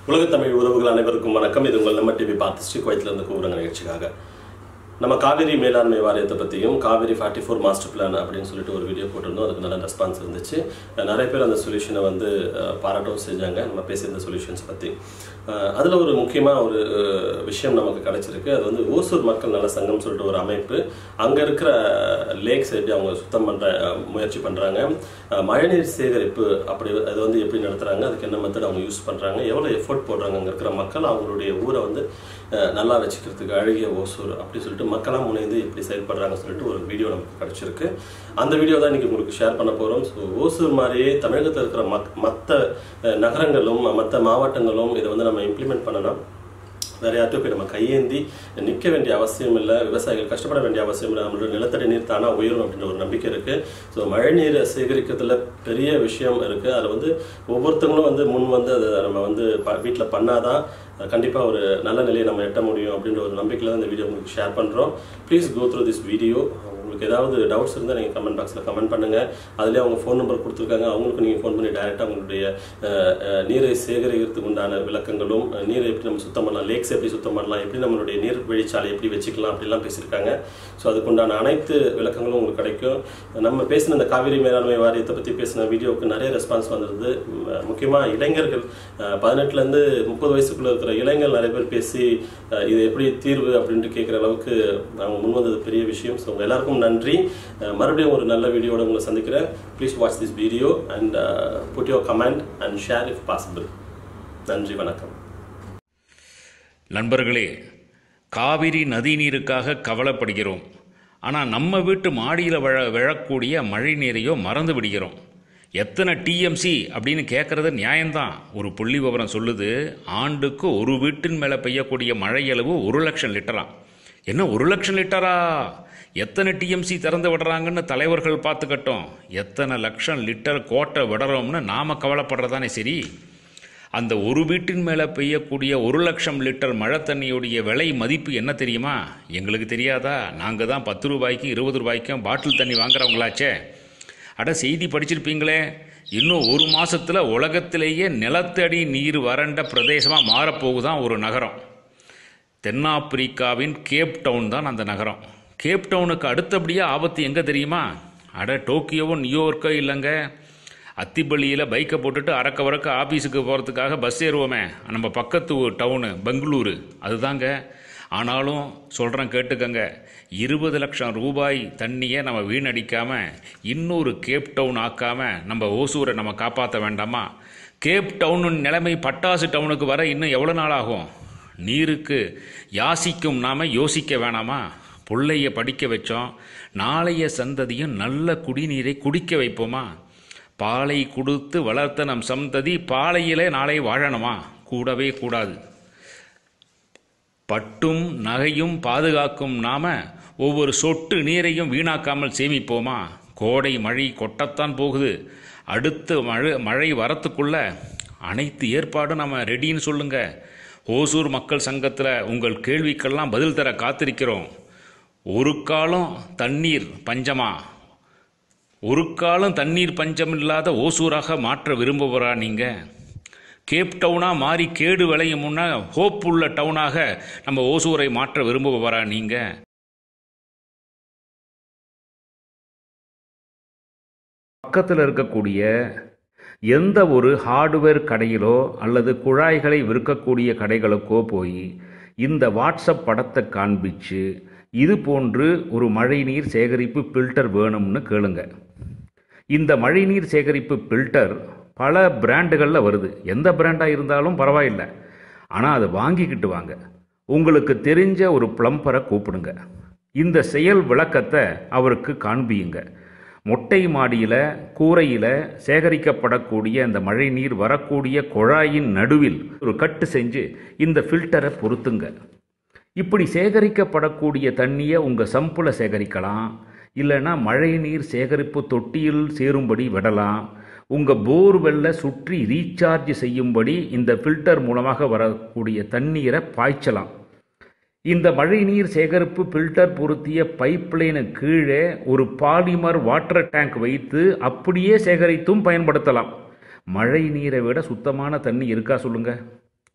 உலகத் தமிழ் உறவுகள் அனைவருக்கும் வணக்கம் இது உங்கள் நம்ம டிவி பார்த்து ஸ்ரீ கோயத்திலிருந்து கூறுங்க நிகழ்ச்சிக்காக நம்ம காவிரி மேலாண்மை வாரியத்தை பற்றியும் Kaveri forty four master plan அப்படின்னு சொல்லிட்டு ஒரு வீடியோ போட்டிருந்தோம் அதுக்கு நல்ல ரெஸ்பான்ஸ் இருந்துச்சு நிறைய பேர் அந்த சொல்யூஷனை வந்து அஹ், பாராட்டவும் செஞ்சாங்க நம்ம பேசியிருந்த சொல்யூஷன்ஸ் பற்றி அதில் ஒரு முக்கியமான ஒரு அஹ், விஷயம் நமக்கு கிடைச்சிருக்கு அது வந்து ஓசூர் மக்கள் நல சங்கம் சொல்லிட்டு ஒரு அமைப்பு அங்கே இருக்கிற லேக்ஸ் எப்படி அவங்க சுத்தம் பண்ணுற முயற்சி பண்ணுறாங்க மழைநீர் சேகரிப்பு அப்படி அது வந்து எப்படி நடத்துகிறாங்க அதுக்கு என்ன மெத்தட் அவங்க யூஸ் பண்ணுறாங்க எவ்வளோ எஃபோர்ட் போடுறாங்க அங்கே இருக்கிற மக்கள் அவங்களுடைய ஊரை வந்து அஹ், நல்லா வச்சுக்கிறதுக்கு அழகிய ஓசூர் அப்படி சொல்லிட்டு மக்களாக முனைந்து எப்படி செயல்படுறாங்க சொல்லிட்டு ஒரு வீடியோ நமக்கு கிடைச்சிருக்கு அந்த வீடியோ தான் இன்னைக்கு உங்களுக்கு ஷேர் பண்ண போகிறோம் ஸோ ஓசூர் மாதிரியே தமிழகத்தில் இருக்கிற மக் மற்ற நகரங்களும் மற்ற மாவட்டங்களும் இதை வந்து நம்ம இம்ப்ளிமெண்ட் பண்ணலாம் வேற யார்ட்டும் போய் நம்ம கையேந்தி நிற்க வேண்டிய அவசியம் இல்லை விவசாயிகள் கஷ்டப்பட வேண்டிய அவசியம் இல்லை நம்மளோட நிலத்தடி நீர் தானா உயரும் அப்படின்ற ஒரு நம்பிக்கை இருக்கு ஸோ மழை நீரை சேகரிக்கிறதுல பெரிய விஷயம் இருக்கு அதில் வந்து ஒவ்வொருத்தவங்களும் வந்து முன் வந்து அதை நம்ம வந்து வீட்டில் பண்ணாதான் கண்டிப்பாக ஒரு நல்ல நிலையை நம்ம எட்ட முடியும் அப்படின்ற ஒரு நம்பிக்கையில் தான் இந்த வீடியோ உங்களுக்கு ஷேர் பண்ணுறோம் please go through this video உங்களுக்கு ஏதாவது டவுட்ஸ் இருந்தால் நீங்கள் கமெண்ட் பாக்ஸில் கமெண்ட் பண்ணுங்கள் அதிலே அவங்க ஃபோன் நம்பர் கொடுத்துருக்காங்க அவங்களுக்கு நீங்கள் ஃபோன் பண்ணி டைரெக்டாக உங்களுடைய அஹ், அஹ், நீரை சேகரிக்கிறதுக்கு உண்டான விளக்கங்களும் அஹ், நீரை எப்படி நம்ம சுத்தம் பண்ணலாம் லேக்ஸ் எப்படி சுத்தம் பண்ணலாம் எப்படி நம்மளுடைய நீர் வழிச்சாலை எப்படி வச்சுக்கலாம் அப்படிலாம் பேசியிருக்காங்க ஸோ அதுக்குண்டான அனைத்து விளக்கங்களும் உங்களுக்கு கிடைக்கும் நம்ம பேசின இந்த காவிரி மேலாண்மை வாரியத்தை பற்றி பேசின வீடியோவுக்கு நிறைய ரெஸ்பான்ஸ் வந்திருது முக்கியமாக இளைஞர்கள் அஹ், பதினெட்டுலேருந்து முப்பது வயசுக்குள்ள இருக்கிற இளைஞர்கள் நிறைய பேர் பேசி அஹ், இது எப்படி தீர்வு அப்படின்ட்டு கேட்குற அளவுக்கு அவங்க முன் வந்தது பெரிய விஷயம் ஸோ உங்க எல்லாருக்கும் நன்றி அஹ், மறுபடியும் ஒரு நல்ல வீடியோட உங்களை சந்திக்கிறேன் please watch this video and put your comment and share if possible நன்றி வணக்கம் நண்பர்களே காவிரி நதிநீருக்காக கவலைப்படுகிறோம் ஆனால் நம்ம வீட்டு மாடியில் விழ விழக்கூடிய மழை நீரையோ மறந்து விடுகிறோம் எத்தனை டிஎம்சி அப்படின்னு கேட்குறது நியாயம்தான் ஒரு புள்ளி விவரம் சொல்லுது ஆண்டுக்கு ஒரு வீட்டின் மேலே பெய்யக்கூடிய மழை அளவு ஒரு லட்சம் லிட்டரா என்ன ஒரு லட்சம் லிட்டரா எத்தனை டிஎம்சி திறந்து விடுறாங்கன்னு தலைவர்கள் பார்த்துக்கட்டும் எத்தனை லட்சம் லிட்டர் கோட்டை விடுறோம்னு நாம் கவலைப்படுறதானே சரி அந்த ஒரு வீட்டின் மேலே பெய்யக்கூடிய ஒரு லட்சம் லிட்டர் மழை தண்ணியுடைய விலை மதிப்பு என்ன தெரியுமா எங்களுக்கு தெரியாதா நாங்கள் தான் பத்து ரூபாய்க்கும் இருபது ரூபாய்க்கும் பாட்டில் தண்ணி வாங்குறவங்களாச்சே அட செய்தி படிச்சிருப்பீங்களே இன்னும் ஒரு மாசத்துல உலகத்திலேயே நிலத்தடி நீர் வறண்ட பிரதேசமாக மாறப்போகுதான் ஒரு நகரம் தென்னாப்பிரிக்காவின் கேப் டவுன் தான் அந்த நகரம் கேப் டவுனுக்கு அடுத்தபடியாக ஆபத்து எங்கே தெரியுமா அட டோக்கியோவோ நியூயார்க்கோ இல்லைங்க அத்திப்பள்ளியில் பைக்கை போட்டுட்டு அறக்க வரக்க ஆஃபீஸுக்கு போகிறதுக்காக பஸ் ஏறுவோமே நம்ம பக்கத்து ஊர் டவுனு பெங்களூரு அதுதாங்க ஆனாலும் சொல்கிறேன் கேட்டுக்கங்க இருபது லட்சம் ரூபாய் தண்ணியை நம்ம வீணடிக்காமல் இன்னொரு கேப் டவுன் ஆக்காமல் நம்ம ஓசூரை நம்ம காப்பாற்ற வேண்டாமா கேப் டவுன் நிலைமை பட்டாசு டவுனுக்கு வர இன்னும் எவ்வளோ நாள் ஆகும் நீருக்கு யாசிக்கும் நாம யோசிக்க வேணாமா பிள்ளைய படிக்க வச்சோம் நாளைய சந்ததியும் நல்ல குடிநீரை குடிக்க வைப்போமா பாலை கொடுத்து வளர்த்த நம் சந்ததி பாலையிலே நாளை வாழணுமா கூடவே கூடாது பட்டும் நகையும் பாதுகாக்கும் நாம ஒவ்வொரு சொட்டு நீரையும் வீணாக்காமல் சேமிப்போமா கோடை மழை கொட்டத்தான் போகுது அடுத்த மழை மழை வரத்துக்குள்ள அனைத்து ஏற்பாடும் நம்ம ரெடின்னு சொல்லுங்க ஓசூர் மக்கள் சங்கத்தில் உங்கள் கேள்விக்கெல்லாம் பதில் தர காத்திருக்கிறோம் ஒரு காலம் தண்ணீர் பஞ்சமா ஒரு காலம் தண்ணீர் பஞ்சம் இல்லாத ஓசூராக மாற்ற விரும்புகிறா நீங்க கேப் டவுனாக மாறி கேடு விளையும் முன்ன ஹோப் உள்ள டவுனாக நம்ம ஓசூரை மாற்ற விரும்புகிறா நீங்க பக்கத்தில் இருக்கக்கூடிய எந்த ஒரு ஹார்ட்வேர் கடையிலோ அல்லது குழாய்களை விற்கக்கூடிய கடைகளுக்கோ போய் இந்த வாட்ஸ்அப் படத்தை காண்பிச்சு இது போன்று ஒரு மழைநீர் சேகரிப்பு ஃபில்டர் வேணும்னு கேளுங்க இந்த மழைநீர் சேகரிப்பு ஃபில்டர் பல பிராண்டுகளில் வருது எந்த பிராண்டாக இருந்தாலும் பரவாயில்லை ஆனால் அதை வாங்கிக்கிட்டு வாங்க உங்களுக்கு தெரிஞ்ச ஒரு பிளம்பரை கூப்பிடுங்க இந்த செயல் விளக்கத்தை அவருக்கு காண்பியுங்க மொட்டை மாடியில் கூரையில் சேகரிக்கப்படக்கூடிய அந்த மழைநீர் வரக்கூடிய குழாயின் நடுவில் ஒரு கட்டு செஞ்சு இந்த ஃபில்டரை பொருத்துங்க இப்படி சேகரிக்கப்படக்கூடிய தண்ணியை உங்கள் சம்பில் சேகரிக்கலாம் இல்லைன்னா மழைநீர் சேகரிப்பு தொட்டியில் சேரும்படி விடலாம் உங்கள் போர்வெல்ல சுற்றி ரீசார்ஜ் செய்யும்படி இந்த ஃபில்டர் மூலமாக வரக்கூடிய தண்ணீரை பாய்ச்சலாம் இந்த மழைநீர் சேகரிப்பு ஃபில்டர் பொருத்திய பைப்லைனு கீழே ஒரு பாலிமர் வாட்டர் டேங்க் வைத்து அப்படியே சேகரித்தும் பயன்படுத்தலாம் மழை நீரை விட சுத்தமான தண்ணி இருக்கா சொல்லுங்க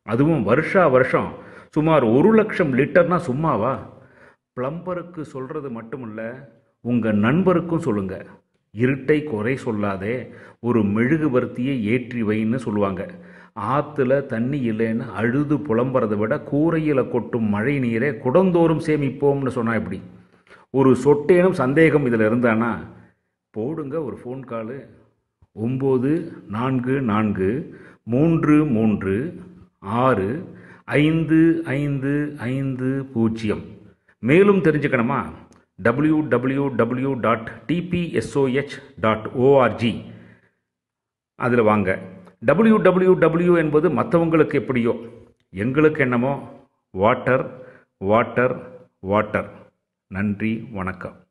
அதுவும் வருஷா வருஷம் சுமார் ஒரு லட்சம் லிட்டர்னா சும்மாவா பிளம்பருக்கு சொல்கிறது மட்டுமில்ல உங்கள் நண்பருக்கும் சொல்லுங்கள் இருட்டை குறை சொல்லாதே ஒரு மெழுகுவர்த்தியை ஏற்றி வைன்னு சொல்லுவாங்க ஆற்றுல தண்ணி இல்லைன்னு அழுது புலம்புறதை விட கூரையில் கொட்டும் மழை நீரை குடந்தோறும் சேமிப்போம்னு சொன்னால் எப்படி ஒரு சொட்டேனும் சந்தேகம் இதில் இருந்தானா போடுங்க ஒரு ஃபோன் காலு ஒம்பது நான்கு நான்கு மூன்று மூன்று ஆறு ஐந்து ஐந்து ஐந்து பூஜ்ஜியம் மேலும் தெரிஞ்சுக்கணுமா W W W dot DPSOH dot ORG அதில் வாங்க டபிள்யூ டபிள்யூ டபிள்யூ என்பது மற்றவங்களுக்கு எப்படியோ எங்களுக்கு என்னமோ வாட்டர் வாட்டர் வாட்டர் நன்றி வணக்கம்